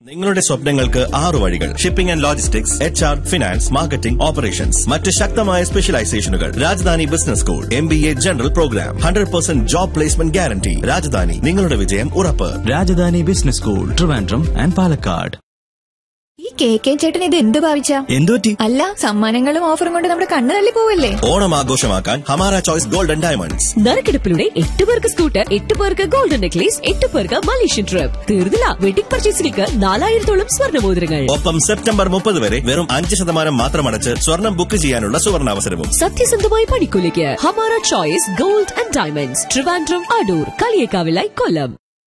നിങ്ങളുടെ സ്വപ്നങ്ങൾക്ക് ആറു വഴികൾ shipping and logistics H R finance marketing operations മറ്റ് ശക്തമായ സ്പെഷ്യലൈസേഷനുകൾ Rajadhani business school M B A general programme hundred percent job placement guarantee Rajadhani നിങ്ങളുടെ വിജയം ഉറപ്പ് Rajadhani business school Trivandrum and Palakkad ഈ കെ കെ ചേട്ടൻ ഇത് എന്ത് ഭാവിച്ച എന്തുപറ്റി അല്ല സമ്മാനങ്ങളും ഓഫറും കൊണ്ട് നമ്മുടെ കണ്ണ് തള്ളി പോവല്ലേ ഓണം ആഘോഷമാക്കാൻ ഹമാര ചോയ്സ് ഗോൾഡൻ ഡയമണ്ട്സ് നറുക്കെടുപ്പിലൂടെ എട്ട് പേർക്ക് സ്കൂട്ടർ എട്ട് പേർക്ക് ഗോൾഡൻ നെക്ലേസ് എട്ട് പേർക്ക് മലേഷ്യൻ ട്രിപ്പ് തീർന്നില്ല വെഡിംഗ് പർച്ചേസിലേക്ക് നാലായിരത്തോളം സ്വർണ്ണമോതിരങ്ങൾ ഒപ്പം സെപ്റ്റംബർ മുപ്പത് വരെ വെറും അഞ്ച് ശതമാനം മാത്രമടച്ച് സ്വർണം ബുക്ക് ചെയ്യാനുള്ള സുവർണാവസരവും സത്യസന്ധമായ പണിക്കൂലിക്ക് Hamara choice gold and diamonds Trivandrum Adoor കളിയേക്കാവിലായി കൊല്ലം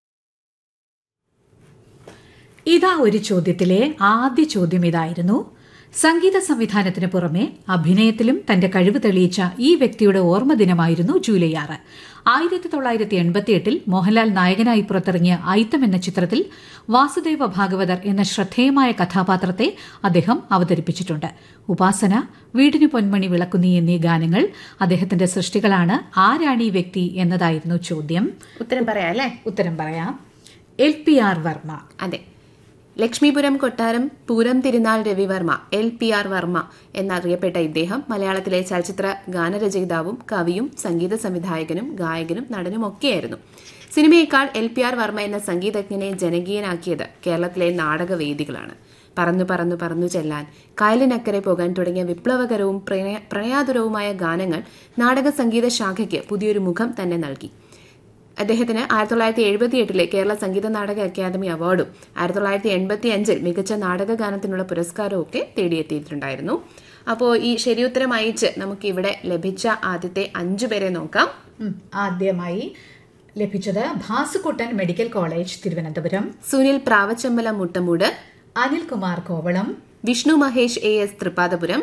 ഇതാ ഒരു ചോദ്യത്തിലെ ആദ്യ ചോദ്യം ഇതായിരുന്നു സംഗീത സംവിധാനത്തിന് പുറമെ അഭിനയത്തിലും തന്റെ കഴിവ് തെളിയിച്ച ഈ വ്യക്തിയുടെ ഓർമ്മ ദിനമായിരുന്നു ജൂലൈ ആറ് ആയിരത്തി തൊള്ളായിരത്തി എൺപത്തിയെട്ടിൽ മോഹൻലാൽ നായകനായി പുറത്തിറങ്ങിയ ഐത്തം എന്ന ചിത്രത്തിൽ വാസുദേവ ഭാഗവതർ എന്ന ശ്രദ്ധേയമായ കഥാപാത്രത്തെ അദ്ദേഹം അവതരിപ്പിച്ചിട്ടുണ്ട് ഉപാസന വീടിന് പൊന്മണി വിളക്കുന്നി എന്നീ ഗാനങ്ങൾ അദ്ദേഹത്തിന്റെ സൃഷ്ടികളാണ് ആരാണ് ഈ വ്യക്തി എന്നതായിരുന്നു ചോദ്യം ഉത്തരം പറയാം അല്ലേ ഉത്തരം പറയാം എൽ പി ആർ വർമ്മ അതെ ലക്ഷ്മീപുരം കൊട്ടാരം Pooram Thirunal Ravivarma L P R Varma എന്നറിയപ്പെട്ട ഇദ്ദേഹം മലയാളത്തിലെ ചലച്ചിത്ര ഗാനരചയിതാവും കവിയും സംഗീത സംവിധായകനും ഗായകനും നടനും ഒക്കെയായിരുന്നു സിനിമയേക്കാൾ എൽ പി ആർ വർമ്മ എന്ന സംഗീതജ്ഞനെ ജനകീയനാക്കിയത് കേരളത്തിലെ നാടകവേദികളാണ് പറന്നു പറന്നു പറന്നു ചെല്ലാൻ കായലിനക്കരെ പോകാൻ തുടങ്ങിയ വിപ്ലവകരവും പ്രണയ പ്രണയാതുരവുമായ ഗാനങ്ങൾ നാടക സംഗീത ശാഖയ്ക്ക് പുതിയൊരു മുഖം തന്നെ നൽകി അദ്ദേഹത്തിന് ആയിരത്തി തൊള്ളായിരത്തി എഴുപത്തി എട്ടിലെ കേരള സംഗീത നാടക അക്കാദമി അവാർഡും ആയിരത്തി തൊള്ളായിരത്തി എൺപത്തി അഞ്ചിൽ മികച്ച നാടക ഗാനത്തിനുള്ള പുരസ്കാരവും ഒക്കെ തേടിയെത്തിയിട്ടുണ്ടായിരുന്നു അപ്പോൾ ഈ ശരിയുത്തരം അയച്ച് നമുക്ക് ഇവിടെ ലഭിച്ച ആദ്യത്തെ അഞ്ചു പേരെ നോക്കാം ഉം. ആദ്യമായി ലഭിച്ചത് Bhasukuttan medical college Thiruvananthapuram Sunil Pravachambalam Muttamoodu Anilkumar Kovalam Vishnu Mahesh A S Thrippadapuram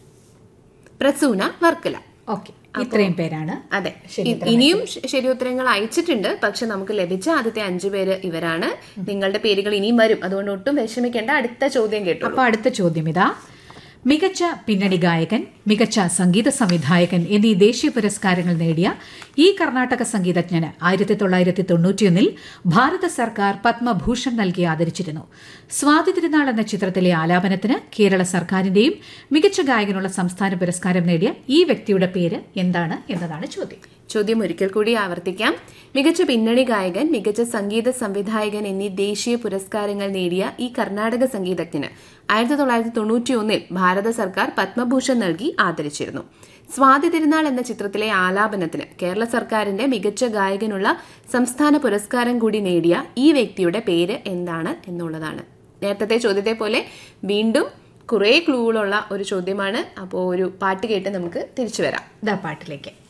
Prasoona Varkala okay ഇത്രയും പേരാണ് അതെ ശരി, ഇ- ഇനിയും ശ- ശരിയുത്തരങ്ങൾ അയച്ചിട്ടുണ്ട് പക്ഷെ നമുക്ക് ലഭിച്ച ആദ്യത്തെ അഞ്ചു പേര് ഇവരാണ് നിങ്ങളുടെ പേരുകൾ ഇനിയും വരും അതുകൊണ്ട് ഒട്ടും വിഷമിക്കേണ്ട അടുത്ത ചോദ്യം കേട്ടു അപ്പൊ അടുത്ത ചോദ്യം ഇതാ മികച്ച പിന്നണി ഗായകൻ മികച്ച സംഗീത സംവിധായകൻ എന്നീ ദേശീയ പുരസ്കാരങ്ങൾ നേടിയ ഈ കർണാടക സംഗീതജ്ഞന് ആയിരത്തി തൊള്ളായിരത്തി തൊണ്ണൂറ്റിയൊന്നിൽ ഭാരത സർക്കാർ പത്മഭൂഷൺ നൽകി ആദരിച്ചിരുന്നു സ്വാതി തിരുനാൾ എന്ന ചിത്രത്തിലെ ആലാപനത്തിന് കേരള സർക്കാരിന്റെയും മികച്ച ഗായകനുള്ള സംസ്ഥാന പുരസ്കാരം നേടിയ ഈ വ്യക്തിയുടെ പേര് എന്താണ് എന്നതാണ് ചോദ്യം ചോദ്യം ഒരിക്കൽ കൂടി ആവർത്തിക്കാം മികച്ച പിന്നണി ഗായകൻ മികച്ച സംഗീത സംവിധായകൻ എന്നീ ദേശീയ പുരസ്കാരങ്ങൾ നേടിയ ഈ കർണാടക സംഗീതജ്ഞന് ആയിരത്തി തൊള്ളായിരത്തി തൊണ്ണൂറ്റി ഒന്നിൽ ഭാരത സർക്കാർ പത്മഭൂഷൺ നൽകി ആദരിച്ചിരുന്നു സ്വാതി തിരുനാൾ എന്ന ചിത്രത്തിലെ ആലാപനത്തിന് കേരള സർക്കാരിന്റെ മികച്ച ഗായകനുള്ള സംസ്ഥാന പുരസ്കാരം കൂടി നേടിയ ഈ വ്യക്തിയുടെ പേര് എന്താണ് എന്നുള്ളതാണ് നേരത്തെ ചോദ്യത്തെ പോലെ വീണ്ടും കുറേ ക്ലൂകളുള്ള ഒരു ചോദ്യമാണ് അപ്പോൾ ഒരു പാട്ട് കേട്ട് നമുക്ക് തിരിച്ചു വരാം ഇതാ പാട്ടിലേക്ക്